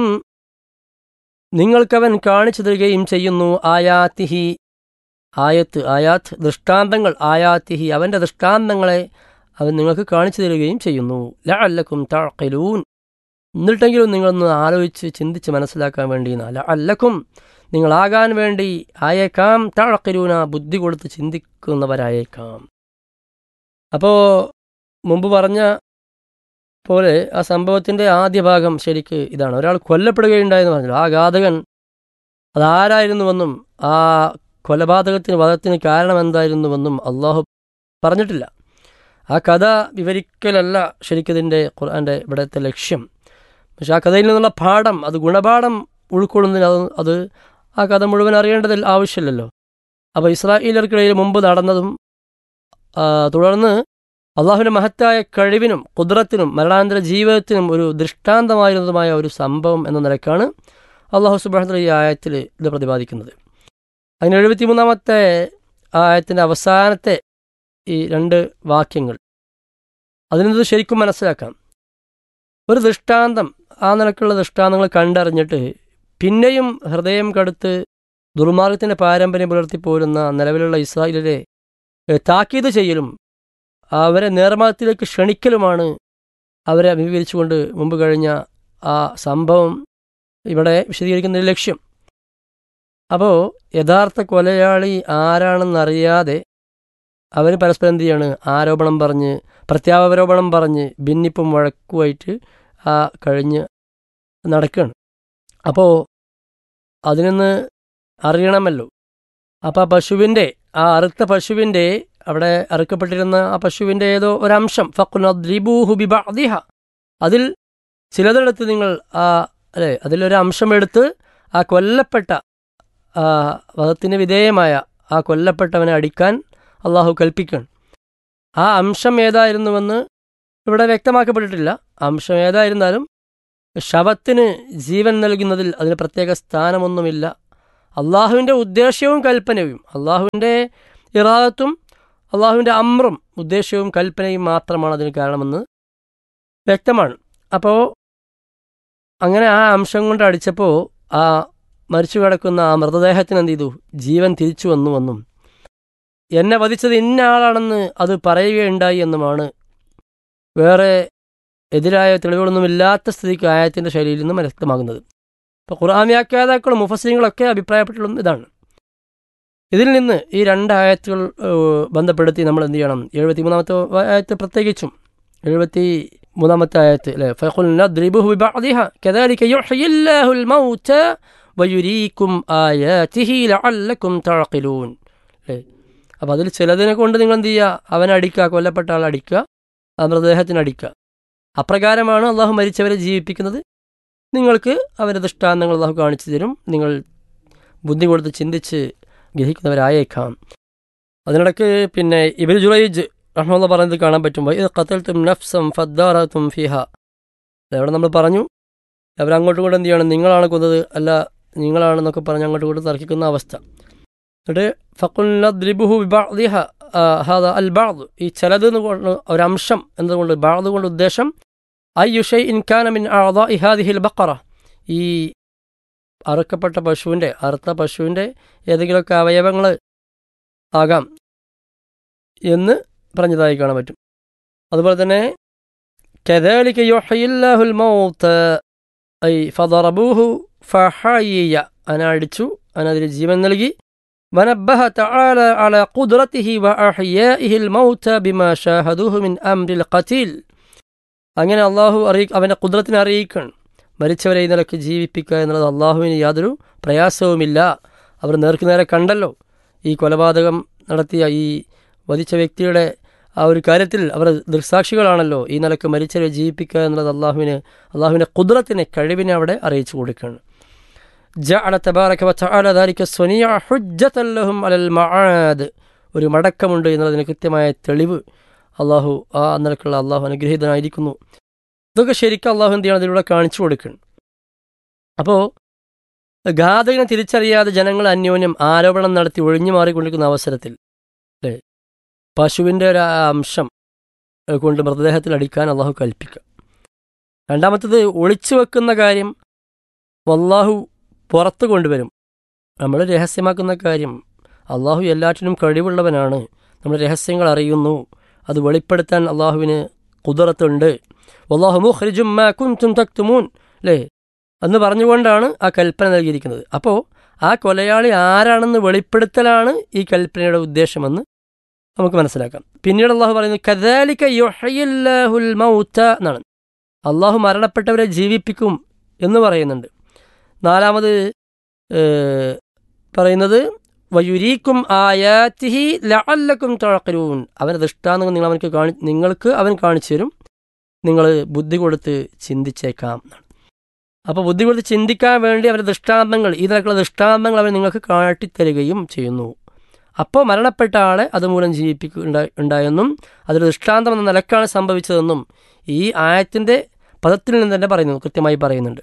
നിങ്ങൾക്കവൻ കാണിച്ചു തരികയും ചെയ്യുന്നു ആയാത്തിഹി ആയത്ത് ആയാത്ത് ദൃഷ്ടാന്തങ്ങൾ ആയാത്തിഹി അവൻ്റെ ദൃഷ്ടാന്തങ്ങളെ അവൻ നിങ്ങൾക്ക് കാണിച്ചു തരികയും ചെയ്യുന്നു ലഅല്ലക്കും തഴക്കലൂൻ എന്നിട്ടെങ്കിലും നിങ്ങളൊന്ന് ആലോചിച്ച് ചിന്തിച്ച് മനസ്സിലാക്കാൻ വേണ്ടി ലഅല്ലക്കും നിങ്ങളാകാൻ വേണ്ടി ആയേക്കാം തഴക്കലൂന ബുദ്ധി കൊടുത്ത് ചിന്തിക്കുന്നവരായേക്കാം അപ്പോൾ മുമ്പ് പറഞ്ഞ പോലെ ആ സംഭവത്തിൻ്റെ ആദ്യ ഭാഗം ശരിക്ക് ഇതാണ് ഒരാൾ കൊല്ലപ്പെടുകയുണ്ടായെന്ന് പറഞ്ഞു ആ ഘാതകൻ അതാരായിരുന്നുവെന്നും ആ കൊലപാതകത്തിന് വധത്തിന് കാരണം എന്തായിരുന്നുവെന്നും അള്ളാഹു പറഞ്ഞിട്ടില്ല ആ കഥ വിവരിക്കലല്ല ശരിക്കതിൻ്റെ ഖുർആൻ്റെ ഇവിടുത്തെ ലക്ഷ്യം പക്ഷെ ആ കഥയിൽ നിന്നുള്ള പാഠം അത് ഗുണപാഠം ഉൾക്കൊള്ളുന്നതിന് അത് അത് ആ കഥ മുഴുവൻ അറിയേണ്ടതിൽ ആവശ്യമില്ലല്ലോ അപ്പോൾ ഇസ്രായേലർക്കിടയിൽ മുമ്പ് നടന്നതും തുടർന്ന് അള്ളാഹുവിൻ്റെ മഹത്തായ കഴിവിനും കുദ്രത്തിനും മരണാന്തര ജീവിതത്തിനും ഒരു ദൃഷ്ടാന്തമായിരുന്നതുമായ ഒരു സംഭവം എന്ന നിലക്കാണ് അള്ളാഹു സുബാഹ് ഈ ആയത്തിൽ ഇത് പ്രതിപാദിക്കുന്നത് അതിന് എഴുപത്തിമൂന്നാമത്തെ ആയത്തിൻ്റെ അവസാനത്തെ ഈ രണ്ട് വാക്യങ്ങൾ അതിനത് ശരിക്കും മനസ്സിലാക്കാം ഒരു ദൃഷ്ടാന്തം ആ നിലക്കുള്ള ദൃഷ്ടാന്തങ്ങൾ കണ്ടറിഞ്ഞിട്ട് പിന്നെയും ഹൃദയം കടുത്ത് ദുർമാർഗത്തിൻ്റെ പാരമ്പര്യം പുലർത്തിപ്പോരുന്ന നിലവിലുള്ള ഇസ്രായേലിലെ താക്കീത് ചെയ്യലും അവരെ നേർമാർഗത്തിലേക്ക് ക്ഷണിക്കലുമാണ് അവരെ അഭിമുഖീകരിച്ചുകൊണ്ട് മുമ്പ് കഴിഞ്ഞ ആ സംഭവം ഇവിടെ വിശദീകരിക്കുന്നതിൻ്റെ ലക്ഷ്യം അപ്പോൾ യഥാർത്ഥ കൊലയാളി ആരാണെന്നറിയാതെ അവർ പരസ്പരം എന്ത് ചെയ്യാണ് ആരോപണം പറഞ്ഞ് പ്രത്യാരോപണം പറഞ്ഞ് ഭിന്നിപ്പും വഴക്കുമായിട്ട് ആ കഴിഞ്ഞ് നടക്കുകയാണ് അപ്പോൾ അതിനൊന്ന് അറിയണമല്ലോ അപ്പോൾ ആ പശുവിൻ്റെ ആ അറുത്ത പശുവിൻ്റെ അവിടെ അറുക്കപ്പെട്ടിരുന്ന ആ പശുവിൻ്റെ ഏതോ ഒരംശം ഫക്കുനദ്രിബൂഹു ബിബഅദിഹ അതിൽ ചിലതെടുത്ത് നിങ്ങൾ ആ അല്ലേ അതിലൊരു അംശം എടുത്ത് ആ കൊല്ലപ്പെട്ട ആ വധത്തിന് വിധേയമായ ആ കൊല്ലപ്പെട്ടവനെ അടിക്കാൻ അള്ളാഹു കൽപ്പിക്കണം ആ അംശം ഏതായിരുന്നുവെന്ന് ഇവിടെ വ്യക്തമാക്കപ്പെട്ടിട്ടില്ല അംശം ഏതായിരുന്നാലും ശവത്തിന് ജീവൻ നൽകുന്നതിൽ അതിന് പ്രത്യേക സ്ഥാനമൊന്നുമില്ല അള്ളാഹുവിൻ്റെ ഉദ്ദേശ്യവും കൽപ്പനയും അള്ളാഹുവിൻ്റെ ഇറാദത്തും അള്ളാഹുവിൻ്റെ അമ്രും ഉദ്ദേശ്യവും കൽപ്പനയും മാത്രമാണ് അതിന് കാരണമെന്ന് വ്യക്തമാണ് അപ്പോൾ അങ്ങനെ ആ അംശം കൊണ്ട് അടിച്ചപ്പോൾ ആ മരിച്ചു കിടക്കുന്ന ആ മൃതദേഹത്തിന് എന്ത് ചെയ്തു ജീവൻ തിരിച്ചു വന്നു വന്നും എന്നെ വധിച്ചത് ഇന്ന ആളാണെന്ന് അത് പറയുകയുണ്ടായി എന്നുമാണ് വേറെ എതിരായ തെളിവുകളൊന്നുമില്ലാത്ത സ്ഥിതിക്ക് ആയത്തിൻ്റെ ശൈലിയിൽ നിന്ന് വ്യക്തമാകുന്നത് ഇപ്പോൾ ഖുർആൻ വ്യാഖ്യാതാക്കളും മുഫസ്ലിങ്ങളൊക്കെ അഭിപ്രായപ്പെട്ടുള്ളതും ഇതാണ് ഇതിൽ നിന്ന് ഈ രണ്ട് ആയത്തുകൾ ഏഹ്, ബന്ധപ്പെടുത്തി നമ്മൾ എന്ത് ചെയ്യണം എഴുപത്തി മൂന്നാമത്തെ ആയത്ത് പ്രത്യേകിച്ചും എഴുപത്തി മൂന്നാമത്തെ ആയത്ത് അല്ലേ ഫഖുൽന ദ്രിബുഹു ബിബഅദിഹ കദാലിക യുഹ്യില്ലാഹുൽ മൗത വയുരീക്കും ആയാതിഹി ലഅല്ലക്കും തഅഖിലൂൻ അല്ലേ അപ്പോൾ അതിൽ ചിലതിനെ കൊണ്ട് നിങ്ങൾ എന്ത് ചെയ്യുക അവനെ അടിക്കുക കൊല്ലപ്പെട്ട ആളെ അടിക്കുക ആ മൃതദേഹത്തിന് അടിക്കുക അപ്രകാരമാണ് അള്ളാഹു മരിച്ചവരെ ജീവിപ്പിക്കുന്നത് നിങ്ങൾക്ക് അവരുടെ ദൃഷ്ടാന്തങ്ങൾ അള്ളാഹു കാണിച്ചു തരും നിങ്ങൾ ബുദ്ധി കൊടുത്ത് ചിന്തിച്ച് ഗ്രഹിക്കുന്നവരായേക്കാം അതിനിടയ്ക്ക് പിന്നെ ഇബിൽ ജുറൈജ് റഹ്മുള്ള പറയുന്നത് കാണാൻ പറ്റുമ്പോൾ ഇത് കത്തൽത്തും നഫ്സം ഫദ്ദാറത്തും ഫിഹ അവിടെ നമ്മൾ പറഞ്ഞു അവരങ്ങോട്ടും കൂടെ എന്ത് ചെയ്യണം നിങ്ങളാണ് കൊന്നത് അല്ല നിങ്ങളാണെന്നൊക്കെ പറഞ്ഞ് അങ്ങോട്ടും കൂടെ തർക്കിക്കുന്ന അവസ്ഥ എന്നിട്ട് ഫക്കുൽ ദ്രിബുഹു ബിബഅദിഹ ഹാദ അൽ ബഅദ് ഈ ചിലത് എന്ന് കൊണ്ട് ഒരംശം എന്നതുകൊണ്ട് ബഅദ് കൊണ്ട് ഉദ്ദേശം ഐ യുഷൈ ഇൻകാന മിൻ അഅദാഇ ഹാദിഹിൽ ബഖറ ഈ അറുക്കപ്പെട്ട പശുവിൻ്റെ അറുത്ത പശുവിൻ്റെ ഏതെങ്കിലുമൊക്കെ അവയവങ്ങൾ ആകാം എന്ന് പറഞ്ഞതായി കാണാൻ പറ്റും അതുപോലെ തന്നെ كذلك يحيي الله الموت ഐ ഫദറബൂഹു ഫഹയ്യ അന അടിച്ചു അനതിന് ജീവൻ നൽകി ونبه تعالى على قدرته وأحيائه الموتى بما شاهدوه من أمر القتيل അങ്ങനെ അള്ളാഹു അറിയി അവൻ്റെ കുതിരത്തിനെ അറിയിക്കണം മരിച്ചവരെ ഈ നിലക്ക് ജീവിപ്പിക്കുക എന്നുള്ളത് അള്ളാഹുവിന് യാതൊരു പ്രയാസവുമില്ല അവർ നേർക്കുനേരെ കണ്ടല്ലോ ഈ കൊലപാതകം നടത്തിയ ഈ വധിച്ച വ്യക്തിയുടെ ആ ഒരു കാര്യത്തിൽ അവർ ദൃക്സാക്ഷികളാണല്ലോ ഈ നിലക്ക് മരിച്ചവരെ ജീവിപ്പിക്കുക എന്നുള്ളത് അള്ളാഹുവിന് അള്ളാഹുവിൻ്റെ കുതിരത്തിനെ കഴിവിനെ അവിടെ അറിയിച്ചു കൊടുക്കുകയാണ് ജഅല തബാറക വതആല ദാലിക സ്വനിയ ഹുജ്ജതൻ ലഹും അലൽ മആദ് ഒരു മടക്കമുണ്ട് എന്നതിന് കൃത്യമായ തെളിവ് അള്ളാഹു ആ നിലക്കുള്ള അള്ളാഹു അനുഗ്രഹീതനായിരിക്കുന്നു ഇതൊക്കെ ശരിക്കും അള്ളാഹു എന്ത് ചെയ്യണം അതിലൂടെ കാണിച്ചു കൊടുക്കണം അപ്പോൾ ഘാതകനെ തിരിച്ചറിയാതെ ജനങ്ങൾ അന്യോന്യം ആരോപണം നടത്തി ഒഴിഞ്ഞു മാറിക്കൊണ്ടിരിക്കുന്ന അവസരത്തിൽ അല്ലേ പശുവിൻ്റെ ഒരു ആ അംശം കൊണ്ട് മൃതദേഹത്തിൽ അടിക്കാൻ അള്ളാഹു കൽപ്പിക്കുക രണ്ടാമത്തത് ഒളിച്ചു വെക്കുന്ന കാര്യം അള്ളാഹു പുറത്ത് കൊണ്ടുവരും നമ്മൾ രഹസ്യമാക്കുന്ന കാര്യം അള്ളാഹു എല്ലാറ്റിനും കഴിവുള്ളവനാണ് നമ്മൾ രഹസ്യങ്ങൾ അറിയുന്നു അത് വെളിപ്പെടുത്താൻ അള്ളാഹുവിന് കുതിരത്തുണ്ട് അള്ളാഹു മുഖ്രിജും മാ കുൻതും തക്തുമൂൻ അല്ലേ എന്ന് പറഞ്ഞുകൊണ്ടാണ് ആ കൽപ്പന നൽകിയിരിക്കുന്നത് അപ്പോൾ ആ കൊലയാളി ആരാണെന്ന് വെളിപ്പെടുത്തലാണ് ഈ കൽപ്പനയുടെ ഉദ്ദേശമെന്ന് നമുക്ക് മനസ്സിലാക്കാം പിന്നീട് അള്ളാഹു പറയുന്നത് കദാലിക യുഹയ്യില്ലാഹുൽ മൗത എന്നാണ് അള്ളാഹു മരണപ്പെട്ടവരെ ജീവിപ്പിക്കും എന്ന് പറയുന്നുണ്ട് നാലാമത് ഏഹ്, പറയുന്നത് വയുരീക്കും ആയാത്തിഹി ലഅല്ലക്കും തഴക്കരൂൻ അവൻ്റെ ദൃഷ്ടാന്തങ്ങൾ നിങ്ങൾ അവനക്ക് കാണി നിങ്ങൾക്ക് അവൻ കാണിച്ചു തരും നിങ്ങൾ ബുദ്ധി കൊടുത്ത് ചിന്തിച്ചേക്കാം എന്നാണ് അപ്പോൾ ബുദ്ധി കൊടുത്ത് ചിന്തിക്കാൻ വേണ്ടി അവരുടെ ദൃഷ്ടാന്തങ്ങൾ ഈ നിലക്കുള്ള ദൃഷ്ടാന്തങ്ങൾ അവൻ നിങ്ങൾക്ക് കാട്ടിത്തരികയും ചെയ്യുന്നു അപ്പോൾ മരണപ്പെട്ട ആളെ അതുമൂലം ജീവിപ്പിക്കുക ഉണ്ടായെന്നും അതൊരു ദൃഷ്ടാന്തം എന്ന നിലക്കാണ് സംഭവിച്ചതെന്നും ഈ ആയത്തിൻ്റെ പദത്തിൽ നിന്ന് തന്നെ പറയുന്നു കൃത്യമായി പറയുന്നുണ്ട്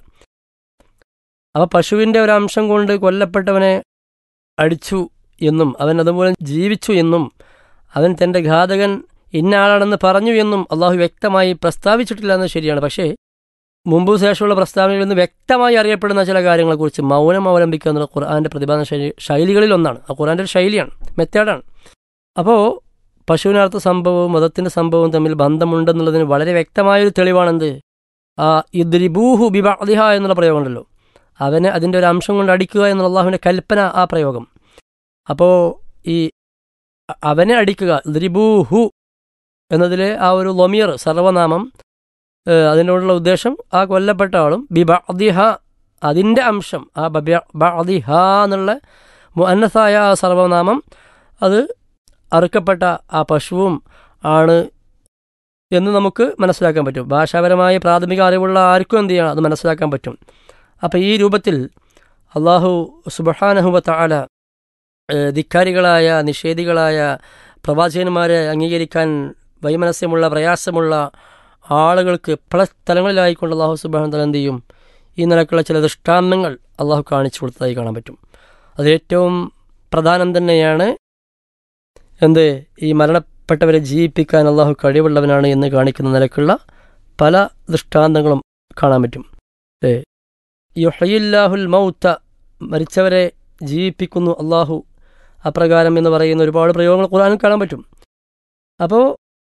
അപ്പോൾ പശുവിൻ്റെ ഒരു അംശം കൊണ്ട് കൊല്ലപ്പെട്ടവനെ അടിച്ചു എന്നും അവൻ അതുമൂലം ജീവിച്ചു എന്നും അവൻ തൻ്റെ ഘാതകൻ ഇന്ന ആളാണെന്ന് പറഞ്ഞു എന്നും അള്ളാഹു വ്യക്തമായി പ്രസ്താവിച്ചിട്ടില്ല എന്ന് ശരിയാണ് പക്ഷേ മുമ്പ് ശേഷമുള്ള പ്രസ്താവനകളിൽ നിന്ന് വ്യക്തമായി അറിയപ്പെടുന്ന ചില കാര്യങ്ങളെക്കുറിച്ച് മൗനം അവലംബിക്കുക എന്നുള്ള ഖുർആാൻ്റെ പ്രതിപാദന ശൈലി ശൈലികളിൽ ഒന്നാണ് ആ ഖുർആാൻ്റെ ഒരു ശൈലിയാണ് മെത്തേഡാണ് അപ്പോൾ പശുവിനർത്ഥ സംഭവവും മതത്തിൻ്റെ സംഭവവും തമ്മിൽ ബന്ധമുണ്ടെന്നുള്ളതിന് വളരെ വ്യക്തമായൊരു തെളിവാണെന്ത് ആ ഇദ്രിബൂഹു ബിബഅദിഹ എന്നുള്ള പ്രയോഗം ഉണ്ടല്ലോ അവനെ അതിൻ്റെ ഒരു അംശം കൊണ്ട് അടിക്കുക എന്നുള്ള അള്ളാഹുവിൻ്റെ കൽപ്പന ആ പ്രയോഗം അപ്പോൾ ഈ അ- അവനെ അടിക്കുക ഇദ്രിബൂഹു എന്നതിലെ ആ ഒരു ലൊമിയർ സർവനാമം ഏഹ് അതിനോടുള്ള ഉദ്ദേശം ആ കൊല്ലപ്പെട്ട ആളും ബിബഅദിഹ അതിൻ്റെ അംശം ആ ബബ- ബഅദിഹ എന്നുള്ള മുഅന്നസായ ആ സർവനാമം അത് അറുക്കപ്പെട്ട ആ പശുവും ആണ് എന്ന് നമുക്ക് മനസ്സിലാക്കാൻ പറ്റും ഭാഷാപരമായ പ്രാഥമിക അറിവുള്ള ആർക്കും എന്ത് ചെയ്യണം അത് മനസ്സിലാക്കാൻ പറ്റും അപ്പോൾ ഈ രൂപത്തിൽ അള്ളാഹു സുബഹാനഹുബത്ത ആല ധിക്കാരികളായ നിഷേധികളായ പ്രവാചകന്മാരെ അംഗീകരിക്കാൻ വൈമനസ്യമുള്ള പ്രയാസമുള്ള ആളുകൾക്ക് പല സ്ഥലങ്ങളിലായിക്കൊണ്ട് അള്ളാഹു സുബാൻ തല എന്ത് ചെയ്യും ഈ നിലക്കുള്ള ചില ദൃഷ്ടാന്തങ്ങൾ അള്ളാഹു കാണിച്ചു കൊടുത്തതായി കാണാൻ പറ്റും അത് ഏറ്റവും പ്രധാനം തന്നെയാണ് എന്ത് ഈ മരണപ്പെട്ടവരെ ജീവിപ്പിക്കാൻ അള്ളാഹു കഴിവുള്ളവനാണ് എന്ന് കാണിക്കുന്ന നിലക്കുള്ള പല ദൃഷ്ടാന്തങ്ങളും കാണാൻ പറ്റും ഏ യുഹയില്ലാഹുൽ മൗത്ത മരിച്ചവരെ ജീവിപ്പിക്കുന്നു അള്ളാഹു അപ്രകാരം എന്ന് പറയുന്ന ഒരുപാട് പ്രയോഗങ്ങൾ ഖുർആനിൽ കാണാൻ പറ്റും അപ്പോൾ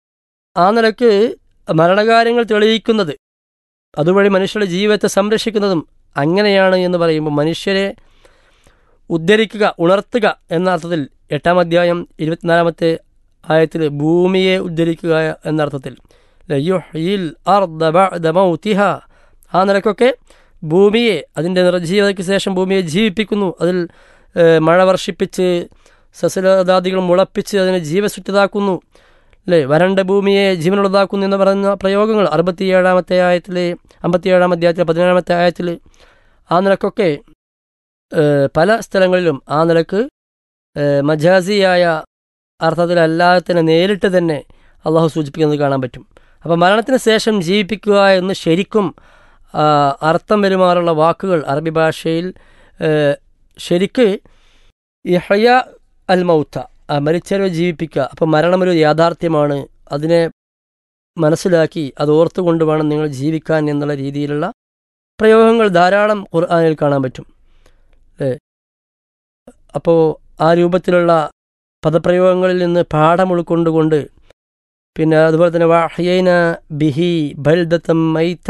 ആ നിലക്ക് മരണകാര്യങ്ങൾ തെളിയിക്കുന്നത് അതുവഴി മനുഷ്യരുടെ ജീവിതത്തെ സംരക്ഷിക്കുന്നതും അങ്ങനെയാണ് എന്ന് പറയുമ്പോൾ മനുഷ്യരെ ഉദ്ധരിക്കുക ഉണർത്തുക എന്ന അർത്ഥത്തിൽ എട്ടാം അധ്യായം ഇരുപത്തിനാലാമത്തെ ആയത്തിൽ ഭൂമിയെ ഉദ്ധരിക്കുക എന്ന അർത്ഥത്തിൽ ലയുഹ്യിൽ അർദ ബഅദ മൗതിഹ ആ നിലക്കൊക്കെ ഭൂമിയെ അതിൻ്റെ നിർജീവതയ്ക്ക് ശേഷം ഭൂമിയെ ജീവിപ്പിക്കുന്നു അതിൽ ഏഹ്, മഴ വർഷിപ്പിച്ച് സസ്യലതാദികൾ മുളപ്പിച്ച് അതിനെ ജീവസുറ്റതാക്കുന്നു അല്ലേ വരണ്ട ഭൂമിയെ ജീവനുള്ളതാക്കുന്നു എന്ന് പറയുന്ന പ്രയോഗങ്ങൾ അറുപത്തിയേഴാമത്തെ ആയത്തിൽ അമ്പത്തിയേഴാം അധ്യായത്തിൽ പതിനേഴാമത്തെ ആയത്തിൽ ആ നിലക്കൊക്കെ ഏഹ്, പല സ്ഥലങ്ങളിലും ആ നിലക്ക് ഏഹ്, മജാസിയായ അർത്ഥത്തിലല്ലാതെ തന്നെ നേരിട്ട് തന്നെ അള്ളാഹു സൂചിപ്പിക്കുന്നത് കാണാൻ പറ്റും അപ്പോൾ മരണത്തിന് ശേഷം ജീവിപ്പിക്കുക എന്ന് ശരിക്കും ആ, അർത്ഥം വരുമാറുള്ള വാക്കുകൾ അറബി ഭാഷയിൽ ഏഹ്, ശരിക്ക് ഇഹയ അൽ മൗത്ത ആ മരിച്ചവരെ ജീവിപ്പിക്കുക അപ്പോൾ മരണം ഒരു യാഥാർത്ഥ്യമാണ് അതിനെ മനസ്സിലാക്കി അത് ഓർത്തുകൊണ്ട് വേണം നിങ്ങൾ ജീവിക്കാൻ എന്നുള്ള രീതിയിലുള്ള പ്രയോഗങ്ങൾ ധാരാളം ഖുർആനിൽ കാണാൻ പറ്റും അല്ലേ അപ്പോൾ ആ രൂപത്തിലുള്ള പദപ്രയോഗങ്ങളിൽ നിന്ന് പാഠം ഉൾക്കൊണ്ടുകൊണ്ട് പിന്നെ അതുപോലെ തന്നെ വാഹ്യൈന ബിഹി ബൽദത്തം മൈത്ത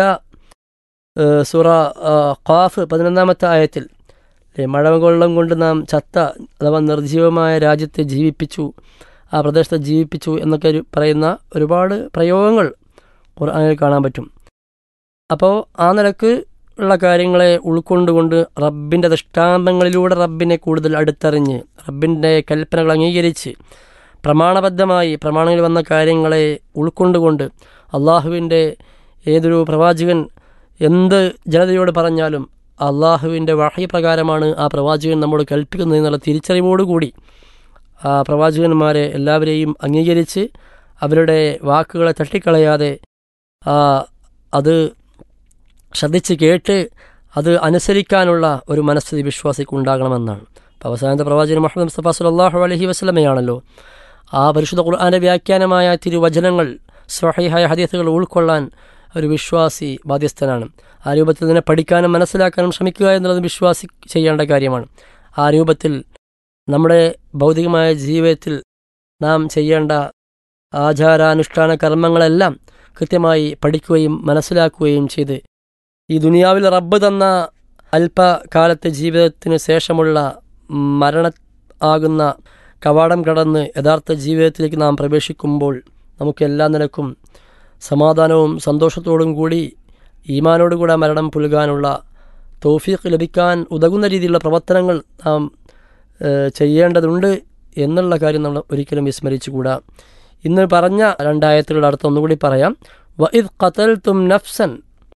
ഏഹ് സുറ ആ, ഖാഫ് പതിനൊന്നാമത്തെ ആയത്തിൽ അല്ലേ മഴവെള്ളം കൊണ്ട് നാം ചത്ത അഥവാ നിർജീവമായ രാജ്യത്തെ ജീവിപ്പിച്ചു ആ പ്രദേശത്തെ ജീവിപ്പിച്ചു എന്നൊക്കെ ഒരു പറയുന്ന ഒരുപാട് പ്രയോഗങ്ങൾ ഖുർആനിൽ കാണാൻ പറ്റും അപ്പോൾ ആ നിലക്ക് ഉള്ള കാര്യങ്ങളെ ഉൾക്കൊണ്ടുകൊണ്ട് റബ്ബിൻ്റെ ദൃഷ്ടാന്തങ്ങളിലൂടെ റബ്ബിനെ കൂടുതൽ അടുത്തറിഞ്ഞ് റബ്ബിൻ്റെ കൽപ്പനകൾ അംഗീകരിച്ച് പ്രമാണബദ്ധമായി പ്രമാണങ്ങളിൽ വന്ന കാര്യങ്ങളെ ഉൾക്കൊണ്ടുകൊണ്ട് അള്ളാഹുവിൻ്റെ ഏതൊരു പ്രവാചകൻ എന്ത് ജനതയോട് പറഞ്ഞാലും അള്ളാഹുവിൻ്റെ വഹി പ്രകാരമാണ് ആ പ്രവാചകൻ നമ്മോട് കൽപ്പിക്കുന്നത് എന്നുള്ള തിരിച്ചറിവോടുകൂടി ആ പ്രവാചകന്മാരെ എല്ലാവരെയും അംഗീകരിച്ച് അവരുടെ വാക്കുകളെ തട്ടിക്കളയാതെ ആ അത് ശ്രദ്ധിച്ച് കേട്ട് അത് അനുസരിക്കാനുള്ള ഒരു മനസ്ഥിതി വിശ്വാസിക്ക് ഉണ്ടാകണമെന്നാണ് അപ്പോൾ അവസാനത്തെ പ്രവാചകൻ മുഹമ്മദ് മുസ്തഫ സലാഹു അലഹി വസ്ലമയാണല്ലോ ആ പരിശുദ്ധ ഖുർആാൻ്റെ വ്യാഖ്യാനമായ തിരുവചനങ്ങൾ സ്വഹീഹായ ഹദീസുകൾ ഉൾക്കൊള്ളാൻ ഒരു വിശ്വാസി ബാധ്യസ്ഥനാണ് ആ രൂപത്തിൽ തന്നെ പഠിക്കാനും മനസ്സിലാക്കാനും ശ്രമിക്കുക എന്നുള്ളത് വിശ്വാസി ചെയ്യേണ്ട കാര്യമാണ് ആ രൂപത്തിൽ നമ്മുടെ ഭൗതികമായ ജീവിതത്തിൽ നാം ചെയ്യേണ്ട ആചാരാനുഷ്ഠാന കർമ്മങ്ങളെല്ലാം കൃത്യമായി പഠിക്കുകയും മനസ്സിലാക്കുകയും ചെയ്ത് ഈ ദുനിയാവിൽ റബ്ബ് തന്ന അല്പകാലത്തെ ജീവിതത്തിന് ശേഷമുള്ള മരണ ആകുന്ന കവാടം കടന്ന് യഥാർത്ഥ ജീവിതത്തിലേക്ക് നാം പ്രവേശിക്കുമ്പോൾ നമുക്ക് എല്ലാ നിലക്കും സമാധാനവും സന്തോഷത്തോടും കൂടി ഈമാനോടുകൂടെ മരണം പുലുകാനുള്ള തൗഫീഖ് ലഭിക്കാൻ ഉതകുന്ന രീതിയിലുള്ള പ്രവർത്തനങ്ങൾ നാം ഏഹ്, ചെയ്യേണ്ടതുണ്ട് എന്നുള്ള കാര്യം നമ്മൾ ഒരിക്കലും വിസ്മരിച്ചുകൂടാ ഇന്ന് പറഞ്ഞ രണ്ടായത്തുകളുടെ അർത്ഥം ഒന്നുകൂടി പറയാം വഇദ് ഖതൽതും നഫ്സൻ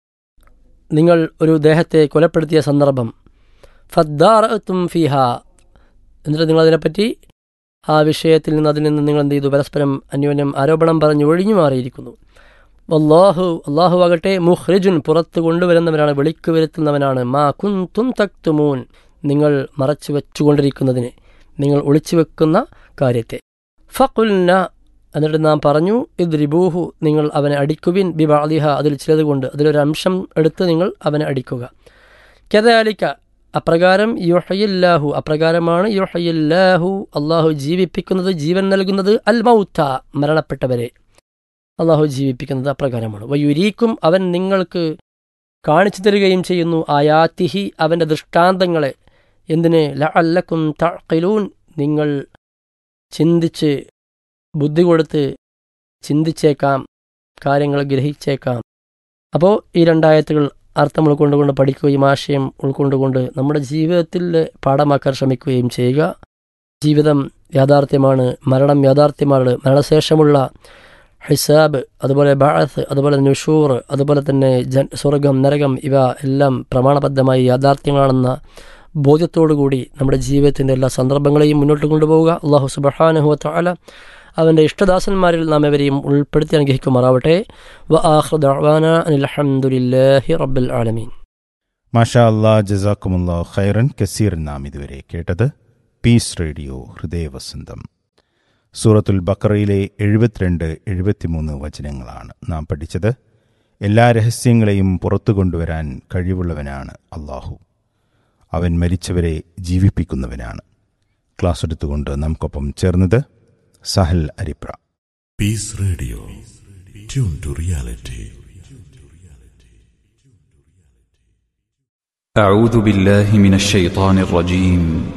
നിങ്ങൾ ഒരു ദേഹത്തെ കൊലപ്പെടുത്തിയ സന്ദർഭം ഫദ്ദാറത്തും ഫിഹ എന്നിട്ട് നിങ്ങൾ അതിനെപ്പറ്റി ആ വിഷയത്തിൽ നിന്ന് അതിൽ നിന്ന് നിങ്ങൾ എന്ത് ചെയ്തു പരസ്പരം അന്യോന്യം ആരോപണം പറഞ്ഞ് ഒഴിഞ്ഞു മാറിയിരിക്കുന്നു അള്ളാഹു അള്ളാഹു ആകട്ടെ മുഹ്രിജുൻ പുറത്ത് കൊണ്ടുവരുന്നവനാണ് വെളിക്ക് വരുത്തുന്നവനാണ് മാ കുന്തും തക്തുമൂൻ നിങ്ങൾ മറച്ചു വെച്ചുകൊണ്ടിരിക്കുന്നതിനെ നിങ്ങൾ ഒളിച്ചു വെക്കുന്ന കാര്യത്തെ ഫഖുൽന എന്നിട്ട് നാം പറഞ്ഞു ഇത് റിബൂഹു നിങ്ങൾ അവനെ അടിക്കുവിൻ ബിബാദിഹ അതിൽ ചിലത് കൊണ്ട് അതിലൊരു അംശം എടുത്ത് നിങ്ങൾ അവനെ അടിക്കുക കെതാലിക്ക അപ്രകാരം യുഹയില്ലാഹു അപ്രകാരമാണ് യുഹയില്ലാഹു അള്ളാഹു ജീവിപ്പിക്കുന്നത് ജീവൻ നൽകുന്നത് അൽ മൗത്ത മരണപ്പെട്ടവരെ അള്ളാഹു ജീവിപ്പിക്കുന്നത് അപ്രകാരമാണ് വയുരീക്കും അവൻ നിങ്ങൾക്ക് കാണിച്ചു തരികയും ചെയ്യുന്നു ആയാത്തിഹി അവൻ്റെ ദൃഷ്ടാന്തങ്ങളെ എന്തിന് ല അല്ലക്കും തഖിലൂൻ നിങ്ങൾ ചിന്തിച്ച് ബുദ്ധി കൊടുത്ത് ചിന്തിച്ചേക്കാം കാര്യങ്ങൾ ഗ്രഹിച്ചേക്കാം അപ്പോൾ ഈ രണ്ടായത്തുകൾ അർത്ഥം ഉൾക്കൊണ്ടുകൊണ്ട് പഠിക്കുകയും ആശയം ഉൾക്കൊണ്ടുകൊണ്ട് നമ്മുടെ ജീവിതത്തിൽ പാഠമാക്കാൻ ശ്രമിക്കുകയും ചെയ്യുക ജീവിതം യാഥാർത്ഥ്യമാണ് മരണം യാഥാർത്ഥ്യമാണ് മരണശേഷമുള്ള ഹിസാബ് അതുപോലെ ബാഴത്ത് അതുപോലെ നുഷൂർ അതുപോലെ തന്നെ ജൻ സ്വർഗം നരകം ഇവ എല്ലാം പ്രമാണബദ്ധമായി യാഥാർത്ഥ്യങ്ങളാണെന്ന ബോധ്യത്തോടുകൂടി നമ്മുടെ ജീവിതത്തിൻ്റെ എല്ലാ സന്ദർഭങ്ങളെയും മുന്നോട്ട് കൊണ്ടുപോവുക അള്ളാഹു സുബഹാനുഹുവ അല അവൻ്റെ ഇഷ്ടദാസന്മാരിൽ നാം എവരെയും ഉൾപ്പെടുത്തി അനുഗ്രഹിക്കുമാറാവട്ടെ വ ആഹ്റദാന അനിൽഹമുല്ലാഹി റബ്ബൽ ആലമീൻ മാഷാ അല്ലാ ജസാക്കുമുല്ലാ ഖൈറൻ കസീർ നാം ഇതുവരെ കേട്ടത് പീസ് റേഡിയോ ഹൃദയവസന്തം സൂറത്തുൽ ബക്കറയിലെ എഴുപത്തിരണ്ട് എഴുപത്തിമൂന്ന് വചനങ്ങളാണ് നാം പഠിച്ചത് എല്ലാ രഹസ്യങ്ങളെയും പുറത്തു കൊണ്ടുവരാൻ കഴിവുള്ളവനാണ് അള്ളാഹു അവൻ മരിച്ചവരെ ജീവിപ്പിക്കുന്നവനാണ് ക്ലാസ് എടുത്തുകൊണ്ട് നമുക്കൊപ്പം ചേർന്നത് Sahal Aripra Peace Radio. Tune to reality. أعوذ بالله من الشيطان الرجيم